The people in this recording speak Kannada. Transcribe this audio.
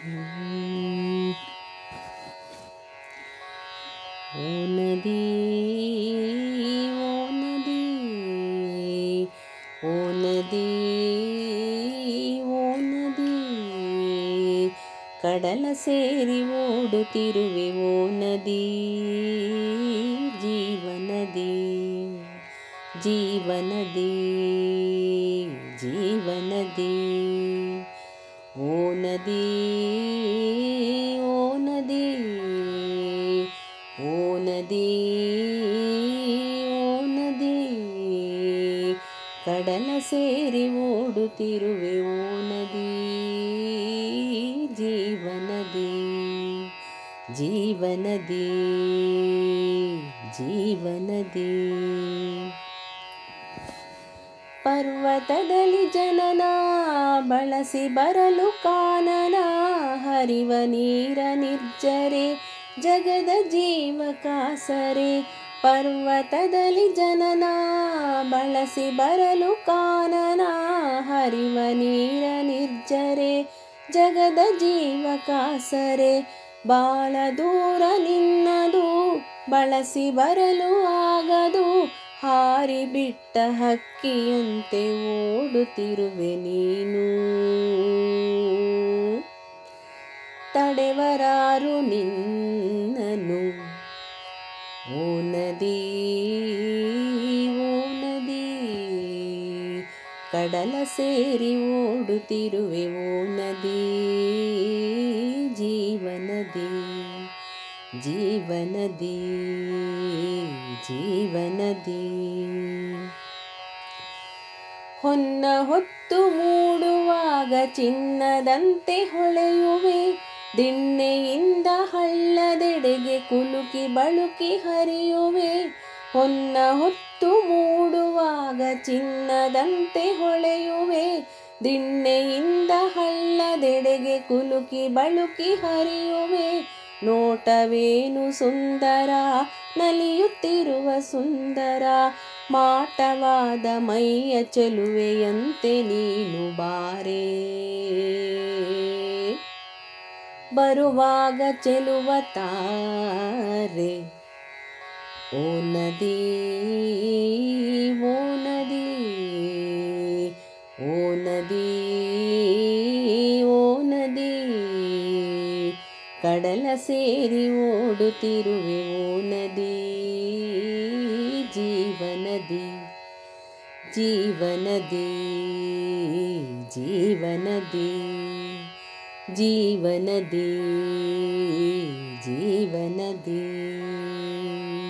ಓ ನದಿ ಓ ನದಿ ಓ ನದಿ ಓ ನದಿ ಕಡಲ ಸೇರಿ ಓಡುತ್ತಿರುವೆ ಓ ನದಿ ಜೀವನದಿ ಜೀವನದಿ ಜೀವನದಿ ಓ ನದಿ ಓ ನದಿ ಓ ನದಿ ಓ ನದಿ ಕಡಲ ಸೇರಿ ಓಡುತ್ತಿರುವೆ ಓ ನದಿ ಜೀವನದಿ ಜೀವನದಿ ಜೀವನದಿ ಪರ್ವತದಲ್ಲಿ ಜನನ ಬಳಸಿ ಬರಲು ಕಾನನ ಹರಿವ ನೀರ ನಿರ್ಜರೆ ಜಗದ ಜೀವ ಕಾಸರೆ ಪರ್ವತದಲ್ಲಿ ಜನನ ಬಳಸಿ ಬರಲು ಕಾನನ ಹರಿವ ನೀರ ನಿರ್ಜರೆ ಜಗದ ಜೀವ ಕಾಸರೆ ಬಾಳ ದೂರ ನಿನ್ನದು ಬಳಸಿ ಬರಲು ಆಗದು ಹಾರಿ ಬಿಟ್ಟ ಹಕ್ಕಿಯಂತೆ ಓಡುತ್ತಿರುವೆ ನೀನು ತಡೆವರಾರು ನಿನ್ನನು ಓ ನದಿ ಓ ನದಿ ಕಡಲ ಸೇರಿ ಓಡುತ್ತಿರುವೆ ಓ ನದಿ ಜೀವನದಿ ಜೀವನದಿ ಜೀವನದಿ ಹೊನ್ನ ಹೊತ್ತು ಮೂಡುವಾಗ ಚಿನ್ನದಂತೆ ಹೊಳೆಯುವೆ ದಿಣ್ಣೆಯಿಂದ ಹಳ್ಳದೆಡೆಗೆ ಕುಲುಕಿ ಬಳುಕಿ ಹರಿಯುವೆ ಹೊನ್ನ ಹೊತ್ತು ಮೂಡುವಾಗ ಚಿನ್ನದಂತೆ ಹೊಳೆಯುವೆ ದಿಣ್ಣೆಯಿಂದ ಹಳ್ಳದೆಡೆಗೆ ಕುಲುಕಿ ಬಳುಕಿ ಹರಿಯುವೆ ನೋಟವೇನು ಸುಂದರ ನಲಿಯುತ್ತಿರುವ ಸುಂದರ ಮಾಟವಾದ ಮೈಯ ಚೆಲುವೆಯಂತೆ ನೀನು ಬಾರೆ ಬರುವಾಗ ಚೆಲುವ ತಾರೆ ಓ ನದಿ ಓ ನದಿ ಓ ನದಿ ಓ ನದಿ ಕಡಲ ಸೇರಿ ಓಡುತ್ತಿರುವೆ ಓ ನದಿ ಜೀವನದಿ ಜೀವನದಿ ಜೀವನದಿ ಜೀವನದಿ ಜೀವನದಿ